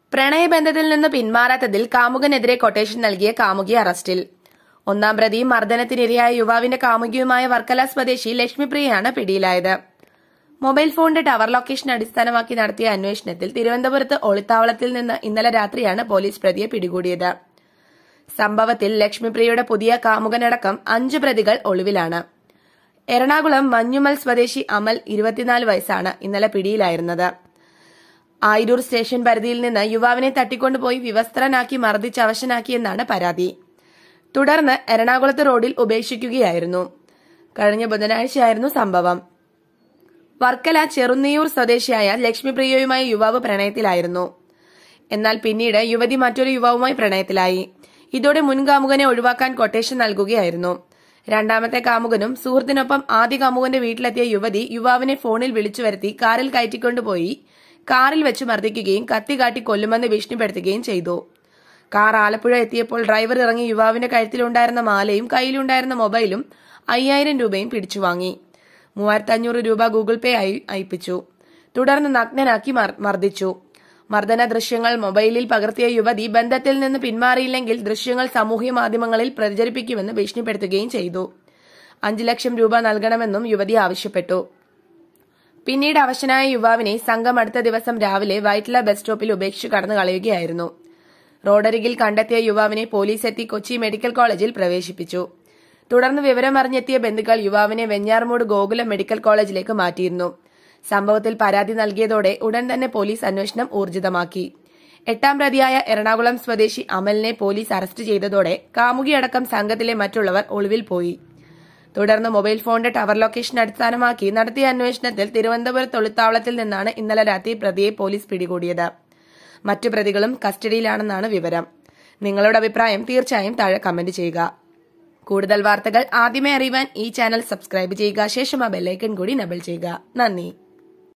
പ്രണയബന്ധത്തിൽ നിന്ന് പിന്മാറാത്തതിൽ കാമുകനെതിരെ കൊട്ടേഷൻ നൽകിയ കാമുകി അറസ്റ്റിൽ ഒന്നാം പ്രതി മർദ്ദനത്തിനിരയായ യുവാവിന്റെ കാമുകിയുമായ വർക്കല സ്വദേശി ലക്ഷ്മിപ്രിയയാണ് പിടിയിലായത് മൊബൈൽ ഫോണിന്റെ ടവർ ലൊക്കേഷൻ അടിസ്ഥാനമാക്കി നടത്തിയ അന്വേഷണത്തിൽ തിരുവനന്തപുരത്ത് ഒളിത്താവളത്തിൽ നിന്ന് ഇന്നലെ രാത്രിയാണ് പോലീസ് പ്രതിയെ പിടികൂടിയത് സംഭവത്തിൽ ലക്ഷ്മിപ്രിയയുടെ പുതിയ കാമുകനടക്കം അഞ്ചു പ്രതികൾ ഒളിവിലാണ് എറണാകുളം മഞ്ഞുമൽ സ്വദേശി അമൽ ഇരുപത്തിനാല് വയസ്സാണ് ഇന്നലെ പിടിയിലായിരുന്നത് ആയിരൂർ സ്റ്റേഷൻ പരിധിയിൽ നിന്ന് യുവാവിനെ തട്ടിക്കൊണ്ടുപോയി വിവസ്ത്രനാക്കി മർദ്ദിച്ച് അവശനാക്കിയെന്നാണ് പരാതി തുടർന്ന് എറണാകുളത്ത് റോഡിൽ ഉപേക്ഷിക്കുകയായിരുന്നു കഴിഞ്ഞ ബുധനാഴ്ചയായിരുന്നു സംഭവം വർക്കല ചെറുന്നിയൂർ സ്വദേശിയായ ലക്ഷ്മിപ്രിയയുമായി യുവാവ് പ്രണയത്തിലായിരുന്നു എന്നാൽ പിന്നീട് യുവതി മറ്റൊരു യുവാവുമായി പ്രണയത്തിലായി ഇതോടെ മുൻ കാമുകനെ ഒഴിവാക്കാൻ കൊട്ടേഷൻ നൽകുകയായിരുന്നു രണ്ടാമത്തെ കാമുകനും സുഹൃത്തിനൊപ്പം ആദ്യ കാമുകന്റെ വീട്ടിലെത്തിയ യുവതി യുവാവിനെ ഫോണിൽ വിളിച്ചു വരുത്തി കാറിൽ കയറ്റിക്കൊണ്ടുപോയി കാറിൽ വെച്ച് മർദ്ദിക്കുകയും കത്തി കാട്ടി കൊല്ലുമെന്ന് ഭീഷണിപ്പെടുത്തുകയും ചെയ്തു കാർ ആലപ്പുഴ എത്തിയപ്പോൾ ഡ്രൈവർ ഇറങ്ങി യുവാവിന്റെ കഴുത്തിലുണ്ടായിരുന്ന മാലയും കയ്യിലുണ്ടായിരുന്ന മൊബൈലും അയ്യായിരം രൂപയും പിടിച്ചു വാങ്ങി മൂവായിരത്തി അഞ്ഞൂറ് രൂപ ഗൂഗിൾ പേ ആയി അയപ്പിച്ചു തുടർന്ന് നഗ്നനാക്കി മർ- മർദ്ദിച്ചു മർദ്ദന ദൃശ്യങ്ങൾ മൊബൈലിൽ പകർത്തിയ യുവതി ബന്ധത്തിൽ നിന്ന് പിന്മാറിയില്ലെങ്കിൽ ദൃശ്യങ്ങൾ സാമൂഹ്യ മാധ്യമങ്ങളിൽ പ്രചരിപ്പിക്കുമെന്ന് ഭീഷണിപ്പെടുത്തുകയും ചെയ്തു അഞ്ചു ലക്ഷം രൂപ നൽകണമെന്നും യുവതി ആവശ്യപ്പെട്ടു പിന്നീട് അവശനായ യുവാവിനെ സംഘം അടുത്ത ദിവസം രാവിലെ വൈറ്റ്ല ബസ് സ്റ്റോപ്പിൽ ഉപേക്ഷിച്ച് കടന്നു കളയുകയായിരുന്നു റോഡരികിൽ കണ്ടെത്തിയ യുവാവിനെ പോലീസ് എത്തി കൊച്ചി മെഡിക്കൽ കോളേജിൽ പ്രവേശിപ്പിച്ചു തുടർന്ന് വിവരമറിഞ്ഞെത്തിയ ബന്ധുക്കൾ യുവാവിനെ വെഞ്ഞാറമൂട് ഗോകുലം മെഡിക്കൽ കോളേജിലേക്ക് മാറ്റിയിരുന്നു സംഭവത്തിൽ പരാതി നൽകിയതോടെ ഉടൻ തന്നെ പോലീസ് അന്വേഷണം ഊർജിതമാക്കി എട്ടാം പ്രതിയായ എറണാകുളം സ്വദേശി അമലിനെ പോലീസ് അറസ്റ്റ് ചെയ്തതോടെ കാമുകിയടക്കം സംഘത്തിലെ മറ്റുള്ളവർ ഒളിവിൽ പോയി തുടർന്ന് മൊബൈൽ ഫോണിന്റെ ടവർ ലൊക്കേഷൻ അടിസ്ഥാനമാക്കി നടത്തിയ അന്വേഷണത്തിൽ തിരുവനന്തപുരത്ത് ഒളിത്താവളത്തിൽ നിന്നാണ് ഇന്നലെ രാത്രി പ്രതിയെ പോലീസ് പിടികൂടിയത് മറ്റു പ്രതികളും കസ്റ്റഡിയിലാണെന്നാണ് വിവരം നിങ്ങളുടെ അഭിപ്രായം തീർച്ചയായും താഴെ കമന്റ് ചെയ്യുക കൂടുതൽ വാർത്തകൾ ആദ്യമേ അറിയുവാൻ ഈ ചാനൽ സബ്സ്ക്രൈബ് ചെയ്യുക ശേഷം ആ ബെല്ലൈക്കൺ കൂടി നബിൾ ചെയ്യുക നന്ദി